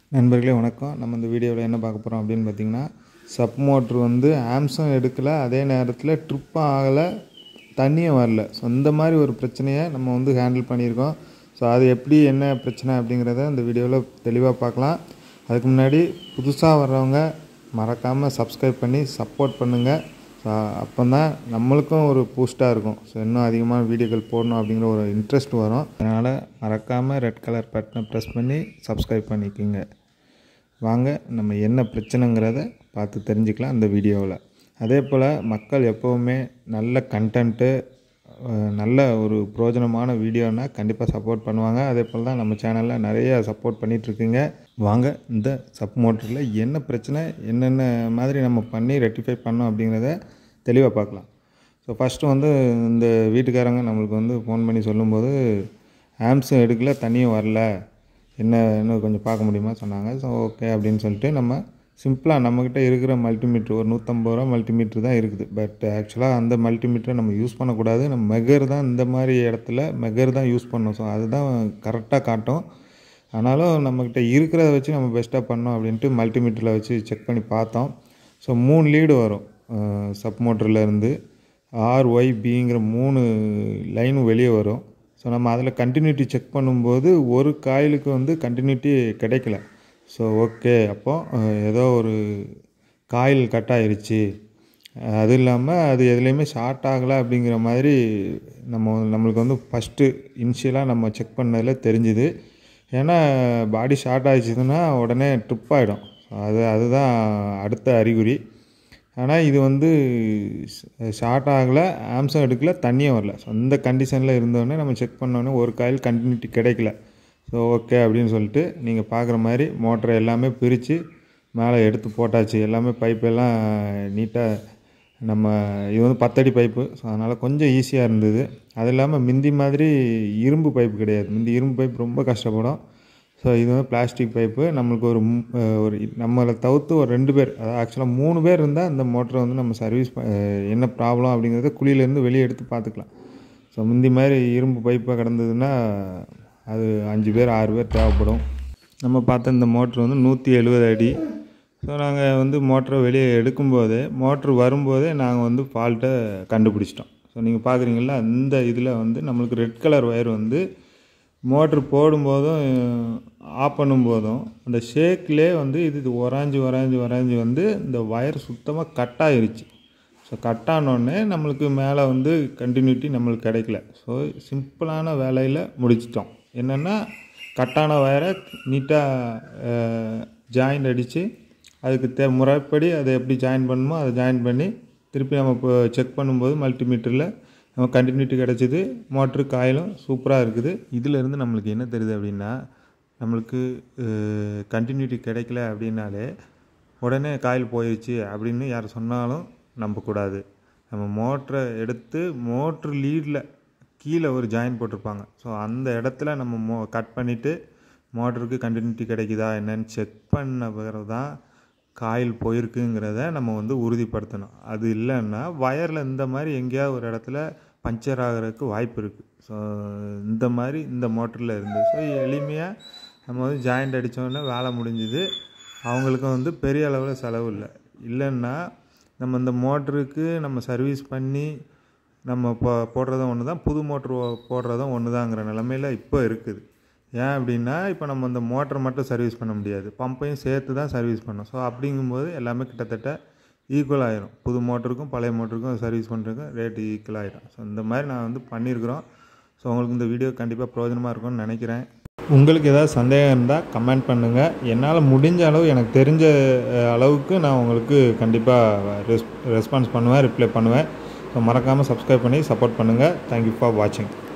நண்பர்களே வணக்கம் நம்ம இந்த வீடியோவில் என்ன பார்க்க போகிறோம் அப்படின்னு பார்த்தீங்கன்னா சப் மோட்ரு வந்து ஆம்ஸும் எடுக்கலை அதே நேரத்தில் ட்ரிப்பும் ஆகலை தண்ணியும் வரல ஸோ இந்த மாதிரி ஒரு பிரச்சனையை நம்ம வந்து ஹேண்டில் பண்ணியிருக்கோம் ஸோ அது எப்படி என்ன பிரச்சனை அப்படிங்கிறத இந்த வீடியோவில் தெளிவாக பார்க்கலாம் அதுக்கு முன்னாடி புதுசாக வர்றவங்க மறக்காமல் சப்ஸ்கிரைப் பண்ணி சப்போர்ட் பண்ணுங்கள் ஸோ அப்போ தான் நம்மளுக்கும் ஒரு பூஸ்ட்டாக இருக்கும் ஸோ இன்னும் அதிகமான வீடியோக்கள் போடணும் அப்படிங்கிற ஒரு இன்ட்ரெஸ்ட் வரும் அதனால் மறக்காமல் ரெட் கலர் பட்டனை ப்ரெஸ் பண்ணி சப்ஸ்கிரைப் பண்ணிக்கோங்க வாங்க நம்ம என்ன பிரச்சனைங்கிறத பார்த்து தெரிஞ்சுக்கலாம் இந்த வீடியோவில் அதே போல் மக்கள் எப்போவுமே நல்ல கண்டென்ட்டு நல்ல ஒரு பிரயோஜனமான வீடியோனா கண்டிப்பாக சப்போர்ட் பண்ணுவாங்க அதே போல் தான் நம்ம சேனலில் நிறைய சப்போர்ட் பண்ணிகிட்ருக்குங்க வாங்க இந்த சப் மோட்டரில் என்ன பிரச்சனை என்னென்ன மாதிரி நம்ம பண்ணி ரெக்டிஃபை பண்ணோம் அப்படிங்கிறத தெளிவாக பார்க்கலாம் ஸோ ஃபஸ்ட்டு வந்து இந்த வீட்டுக்காரங்க நம்மளுக்கு வந்து ஃபோன் பண்ணி சொல்லும்போது ஆம்ஸும் எடுக்கல தண்ணியும் வரல என்ன இன்னும் கொஞ்சம் பார்க்க முடியுமா சொன்னாங்க ஸோ ஓகே அப்படின்னு சொல்லிட்டு நம்ம சிம்பிளாக நம்மக்கிட்ட இருக்கிற மல்டிமீட்ரு ஒரு நூற்றம்பது ரூபா மல்டிமீட்ரு தான் இருக்குது பட் ஆக்சுவலாக அந்த மல்டிமீட்டரை நம்ம யூஸ் பண்ணக்கூடாது நம்ம மெகர் தான் இந்த மாதிரி இடத்துல மெகர் தான் யூஸ் பண்ணோம் ஸோ அதுதான் கரெக்டாக காட்டும் ஆனாலும் நம்மக்கிட்ட இருக்கிறத வச்சு நம்ம பெஸ்ட்டாக பண்ணோம் அப்படின்ட்டு மல்டிமீட்டரில் வச்சு செக் பண்ணி பார்த்தோம் ஸோ மூணு லீடு வரும் சப் மோட்டர்லேருந்து ஆர்ஒய் பிங்கிற மூணு லைனும் வெளியே வரும் ஸோ நம்ம அதில் கண்டினியூட்டி செக் பண்ணும்போது ஒரு காயிலுக்கு வந்து கண்டினியூட்டி கிடைக்கல ஸோ ஓகே அப்போது ஏதோ ஒரு காயில் கட் ஆயிருச்சு அது இல்லாமல் அது எதுலேயுமே ஷார்ட் ஆகலை அப்படிங்கிற மாதிரி நம்ம நம்மளுக்கு வந்து ஃபஸ்ட்டு இனிஷியலாக நம்ம செக் பண்ணதில் தெரிஞ்சுது ஏன்னா பாடி ஷார்ட் ஆகிடுச்சுன்னா உடனே ட்ரிப் ஆகிடும் அது அதுதான் அடுத்த அறிகுறி ஆனால் இது வந்து ஷார்ட் ஆகலை ஆம்சம் எடுக்கல தண்ணியும் வரல ஸோ இந்த கண்டிஷனில் இருந்தோடனே நம்ம செக் பண்ணோன்னே ஒரு காயில் கண்டினியூட்டி கிடைக்கல ஸோ ஓகே அப்படின்னு சொல்லிட்டு நீங்கள் பார்க்குற மாதிரி மோட்டரை எல்லாமே பிரித்து மேலே எடுத்து போட்டாச்சு எல்லாமே பைப்பெல்லாம் நீட்டாக நம்ம இது வந்து பத்தடி பைப்பு ஸோ அதனால் கொஞ்சம் ஈஸியாக இருந்தது அது இல்லாமல் மிந்தி மாதிரி இரும்பு பைப்பு கிடையாது மிந்தி இரும்பு பைப் ரொம்ப கஷ்டப்படும் ஸோ இது வந்து பிளாஸ்டிக் பைப்பு நம்மளுக்கு ஒரு ஒரு நம்மளை தவிர்த்து ஒரு ரெண்டு பேர் அதாவது ஆக்சுவலாக மூணு பேர் இருந்தால் அந்த மோட்டரை வந்து நம்ம சர்வீஸ் என்ன ப்ராப்ளம் அப்படிங்கிறத குழியிலேருந்து வெளியே எடுத்து பார்த்துக்கலாம் ஸோ முந்தி மாதிரி இரும்பு பைப்பாக கிடந்ததுன்னா அது அஞ்சு பேர் ஆறு பேர் தேவைப்படும் நம்ம பார்த்த இந்த மோட்ரு வந்து நூற்றி எழுபது அடி ஸோ நாங்கள் வந்து மோட்டரை வெளியே எடுக்கும்போதே மோட்ரு வரும்போதே நாங்கள் வந்து ஃபால்ட்டை கண்டுபிடிச்சிட்டோம் ஸோ நீங்கள் பார்க்குறீங்களா இந்த இதில் வந்து நம்மளுக்கு ரெட் கலர் ஒயர் வந்து மோட்ரு போடும்போதும் ஆஃப் பண்ணும்போதும் அந்த ஷேக்லேயே வந்து இது ஒராஞ்சி ஒராஞ்சி ஒராஞ்சி வந்து இந்த ஒயர் சுத்தமாக கட் ஆயிருச்சு ஸோ கட் ஆனோடனே நம்மளுக்கு மேலே வந்து கண்டினியூட்டி நம்மளுக்கு கிடைக்கல ஸோ சிம்பிளான வேலையில் முடிச்சிட்டோம் என்னென்னா கட்டான ஒயரை நீட்டாக ஜாயின் அடித்து அதுக்கு தே முறைப்படி அதை எப்படி ஜாயின் பண்ணணுமோ அதை ஜாயின் பண்ணி திருப்பி நம்ம இப்போ செக் பண்ணும்போது மல்டிமீட்டரில் நம்ம கண்டினியூட்டி கிடச்சிது மோட்ரு காயிலும் சூப்பராக இருக்குது இதிலேருந்து நம்மளுக்கு என்ன தெரியுது அப்படின்னா நம்மளுக்கு கண்டினியூட்டி கிடைக்கல அப்படின்னாலே உடனே காயில் போயிடுச்சு அப்படின்னு யார் சொன்னாலும் நம்பக்கூடாது நம்ம மோட்டரை எடுத்து மோட்ரு லீடில் கீழே ஒரு ஜாயின் போட்டிருப்பாங்க ஸோ அந்த இடத்துல நம்ம மோ கட் பண்ணிவிட்டு மோட்டருக்கு கண்டினியூட்டி கிடைக்குதா என்னன்னு செக் பண்ண பிறகு தான் காயில் போயிருக்குங்கிறத நம்ம வந்து உறுதிப்படுத்தணும் அது இல்லைன்னா வயரில் இந்த மாதிரி எங்கேயாவது ஒரு இடத்துல பஞ்சர் ஆகிறதுக்கு வாய்ப்பு இருக்குது ஸோ இந்த மாதிரி இந்த மோட்டரில் இருந்து ஸோ எளிமையாக நம்ம வந்து ஜாயிண்ட் அடித்தோடனே வேலை முடிஞ்சுது அவங்களுக்கும் வந்து பெரிய அளவில் செலவு இல்லை இல்லைன்னா நம்ம இந்த மோட்டருக்கு நம்ம சர்வீஸ் பண்ணி நம்ம போ போடுறதும் ஒன்று தான் புது மோட்ரு போடுறதும் ஒன்று தாங்கிற நிலமையில் இப்போ இருக்குது ஏன் அப்படின்னா இப்போ நம்ம அந்த மோட்டரை மட்டும் சர்வீஸ் பண்ண முடியாது பம்பையும் சேர்த்து தான் சர்வீஸ் பண்ணோம் ஸோ அப்படிங்கும்போது எல்லாமே கிட்டத்தட்ட ஈக்குவல் ஆகிரும் புது மோட்டருக்கும் பழைய மோட்டருக்கும் சர்வீஸ் பண்ணுறதுக்கும் ரேட்டு ஈக்குவல் ஆகிடும் ஸோ இந்த மாதிரி நான் வந்து பண்ணியிருக்கிறோம் ஸோ உங்களுக்கு இந்த வீடியோ கண்டிப்பாக பிரயோஜனமாக இருக்கும்னு நினைக்கிறேன் உங்களுக்கு ஏதாவது சந்தேகம் இருந்தால் கமெண்ட் பண்ணுங்கள் என்னால் முடிஞ்ச அளவு எனக்கு தெரிஞ்ச அளவுக்கு நான் உங்களுக்கு கண்டிப்பாக ரெஸ் ரெஸ்பான்ஸ் பண்ணுவேன் ரிப்ளை பண்ணுவேன் ஸோ மறக்காமல் சப்ஸ்கிரைப் பண்ணி சப்போர்ட் பண்ணுங்கள் தேங்க்யூ ஃபார் வாட்சிங்